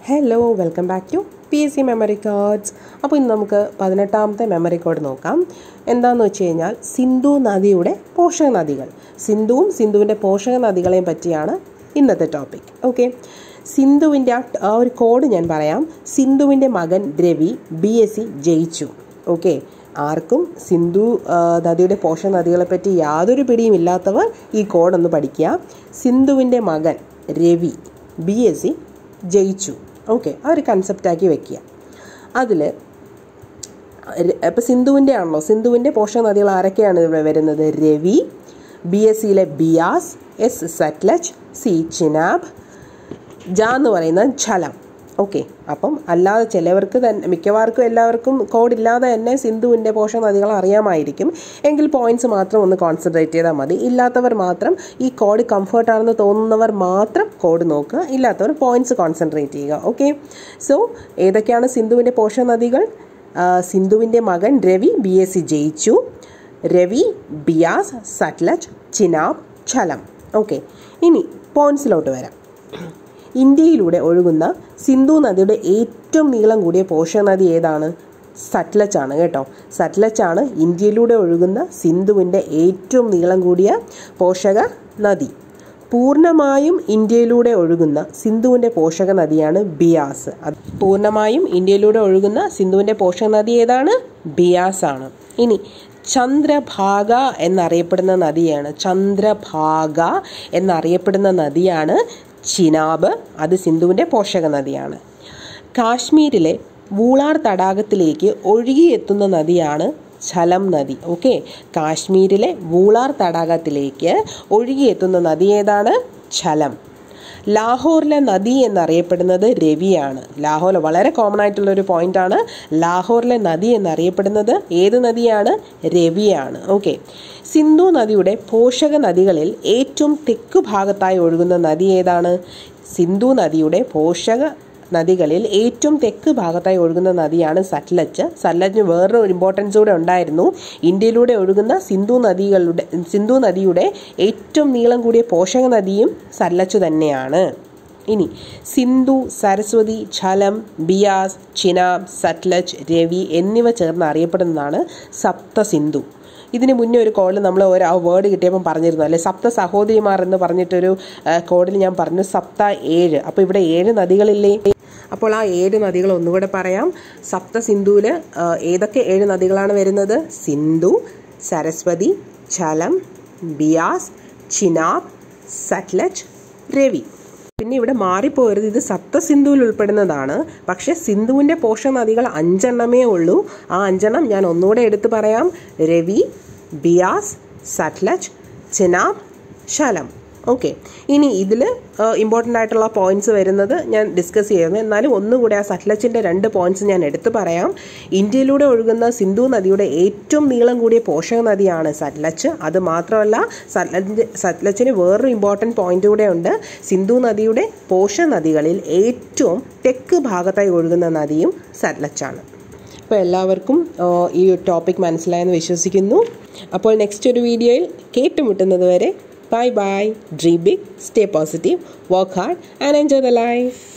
hello welcome back to P S C memory cards അപ്പോൾ ഇന്ന് നമുക്ക് പതിനെട്ടാമത്തെ മെമ്മറി കാർഡ് നോക്കാം എന്താണെന്ന് വെച്ച് കഴിഞ്ഞാൽ സിന്ധു നദിയുടെ പോഷക നദികൾ സിന്ധുവും സിന്ധുവിൻ്റെ പോഷക നദികളെയും പറ്റിയാണ് ഇന്നത്തെ ടോപ്പിക് ഓക്കെ സിന്ധുവിൻ്റെ ആ ആ ഒരു കോഡ് ഞാൻ പറയാം സിന്ധുവിൻ്റെ മകൻ രവി ബി എസ് സി ജയിച്ചു ഓക്കെ ആർക്കും സിന്ധു ആ, നദിയുടെ പോഷക നദികളെപ്പറ്റി യാതൊരു പിടിയും ഇല്ലാത്തവർ ഈ കോഡൊന്ന് പഠിക്കുക സിന്ധുവിൻ്റെ മകൻ രവി ബി എസ് സി ജയിച്ചു ഓക്കെ ആ ഒരു കൺസെപ്റ്റാക്കി വെക്കുക അതിൽ ഇപ്പം സിന്ധുവിൻ്റെ ആണല്ലോ സിന്ധുവിൻ്റെ പോഷക നദികൾ ആരൊക്കെയാണ് ഇവിടെ വരുന്നത് രവി ബി എസ് സിയിലെ ബിയാസ് എസ് സറ്റ്ലജ് സി ചിനാബ് ജ എന്ന് പറയുന്നത് ഝലം ഓക്കെ അപ്പം അല്ലാതെ ചിലവർക്ക് തന്നെ മിക്കവാർക്കും എല്ലാവർക്കും കോഡില്ലാതെ തന്നെ സിന്ധുവിൻ്റെ പോഷക നദികൾ അറിയാമായിരിക്കും എങ്കിൽ പോയിന്റ്സ് മാത്രം ഒന്ന് കോൺസെൻട്രേറ്റ് ചെയ്താൽ മതി ഇല്ലാത്തവർ മാത്രം ഈ കോഡ് കംഫർട്ടാണെന്ന് തോന്നുന്നവർ മാത്രം കോഡ് നോക്കുക ഇല്ലാത്തവർ പോയിന്റ്സ് കോൺസെൻട്രേറ്റ് ചെയ്യുക ഓക്കെ സോ ഏതൊക്കെയാണ് സിന്ധുവിൻ്റെ പോഷക നദികൾ ആ, സിന്ധുവിൻ്റെ മകൻ രവി ബി എസ് സി ജയിച്ചു രവി ബിയാസ് സറ്റ്ലജ് ചിനാബ് ഝലം ഓക്കെ ഇനി പോയിന്റ്സിലോട്ട് വരാം ഇന്ത്യയിലൂടെ ഒഴുകുന്ന സിന്ധു നദിയുടെ ഏറ്റവും നീളം കൂടിയ പോഷക നദി ഏതാണ് സറ്റ്ലജ് ആണ് കേട്ടോ സറ്റ്ലജ് ആണ് ഇന്ത്യയിലൂടെ ഒഴുകുന്ന സിന്ധുവിൻ്റെ ഏറ്റവും നീളം കൂടിയ പോഷക നദി പൂർണ്ണമായും ഇന്ത്യയിലൂടെ ഒഴുകുന്ന സിന്ധുവിൻ്റെ പോഷക നദിയാണ് ബിയാസ് അത് പൂർണ്ണമായും ഇന്ത്യയിലൂടെ ഒഴുകുന്ന സിന്ധുവിൻ്റെ പോഷക നദി ഏതാണ് ബിയാസ് ആണ് ഇനി ചന്ദ്രഭാഗ എന്നറിയപ്പെടുന്ന നദിയാണ് ചന്ദ്രഭാഗ എന്നറിയപ്പെടുന്ന നദിയാണ് ചിനാബ് അത് സിന്ധുവിൻ്റെ പോഷക നദിയാണ് കാശ്മീരിലെ വൂളാർ തടാകത്തിലേക്ക് ഒഴുകിയെത്തുന്ന നദിയാണ് ഝലം നദി ഓക്കെ കാശ്മീരിലെ വൂളാർ തടാകത്തിലേക്ക് ഒഴുകിയെത്തുന്ന നദി ഏതാണ് ഝലം ലാഹോറിലെ നദി എന്നറിയപ്പെടുന്നത് രവിയാണ് ലാഹോർ വളരെ കോമൺ ആയിട്ടുള്ള ഒരു പോയിന്റ് ആണ് ലാഹോറിലെ നദി എന്നറിയപ്പെടുന്നത് ഏത് നദിയാണ് രവിയാണ് ഓക്കെ സിന്ധു നദിയുടെ പോഷക നദികളിൽ ഏറ്റവും തെക്കു ഭാഗത്തായി ഒഴുകുന്ന നദി ഏതാണ് സിന്ധു നദിയുടെ പോഷക നദികളിൽ ഏറ്റവും തെക്ക് ഭാഗത്തായി ഒഴുകുന്ന നദിയാണ് സറ്റ്ലജ് സറ്റ്ലജിന് വേറൊരു ഇമ്പോർട്ടൻസ് കൂടെ ഉണ്ടായിരുന്നു ഇന്ത്യയിലൂടെ ഒഴുകുന്ന സിന്ധു നദികളുടെ സിന്ധു നദിയുടെ ഏറ്റവും നീളം കൂടിയ പോഷക നദിയും സറ്റ്ലജ് തന്നെയാണ് ഇനി സിന്ധു സരസ്വതി ഝലം ബിയാസ് ചിനാബ് സറ്റ്ലജ് രവി എന്നിവ ചേർന്ന് അറിയപ്പെടുന്നതാണ് സപ്ത സിന്ധു ഇതിന് മുന്നേ ഒരു കോഡിൽ നമ്മൾ ഒരു ആ വേർഡ് കിട്ടിയപ്പം പറഞ്ഞിരുന്നു അല്ലെ സപ്ത സഹോദരിമാർ എന്ന് പറഞ്ഞിട്ടൊരു കോഡിൽ ഞാൻ പറഞ്ഞു സപ്ത ഏഴ് അപ്പോൾ ഇവിടെ ഏഴ് നദികളില്ലേ അപ്പോൾ ആ ഏഴ് നദികൾ ഒന്നുകൂടെ പറയാം സപ്ത സിന്ധുവിൽ ഏതൊക്കെ ഏഴ് നദികളാണ് വരുന്നത് സിന്ധു സരസ്വതി ഝലം ബിയാസ് ചിനാബ് സറ്റ്ലജ് രവി പിന്നെ ഇവിടെ മാറിപ്പോയത് ഇത് സപ്തസിന്ധുവിൽ ഉൾപ്പെടുന്നതാണ് പക്ഷെ സിന്ധുവിൻ്റെ പോഷക നദികൾ അഞ്ചെണ്ണമേ ഉള്ളൂ ആ അഞ്ചെണ്ണം ഞാൻ ഒന്നുകൂടെ എടുത്തു പറയാം രവി ബിയാസ് സറ്റ്ലജ് ചിനാബ് ശലം ഓക്കെ ഇനി ഇതിൽ ഇമ്പോർട്ടൻ്റ് ആയിട്ടുള്ള പോയിന്റ്സ് വരുന്നത് ഞാൻ ഡിസ്കസ് ചെയ്യുന്നു എന്നാലും ഒന്നുകൂടെ ആ സറ്റ്ലജിൻ്റെ രണ്ട് പോയിന്റ്സ് ഞാൻ എടുത്തു പറയാം ഇന്ത്യയിലൂടെ ഒഴുകുന്ന സിന്ധു നദിയുടെ ഏറ്റവും നീളം കൂടിയ പോഷക നദിയാണ് സറ്റ്ലജ് അത് മാത്രമല്ല സറ്റ്ലജിൻ്റെ സറ്റ്ലജിന് വേറൊരു ഇമ്പോർട്ടൻറ്റ് പോയിന്റ് കൂടെ ഉണ്ട് സിന്ധു നദിയുടെ പോഷക നദികളിൽ ഏറ്റവും തെക്ക് ഭാഗത്തായി ഒഴുകുന്ന നദിയും സറ്റ്ലജാണ് അപ്പോൾ എല്ലാവർക്കും ആ, ഈ ടോപ്പിക് മനസ്സിലായെന്ന് വിശ്വസിക്കുന്നു അപ്പോൾ നെക്സ്റ്റ് ഒരു വീഡിയോയിൽ കേട്ടുമുട്ടുന്നത് വരെ bye bye dream big stay positive work hard and enjoy the life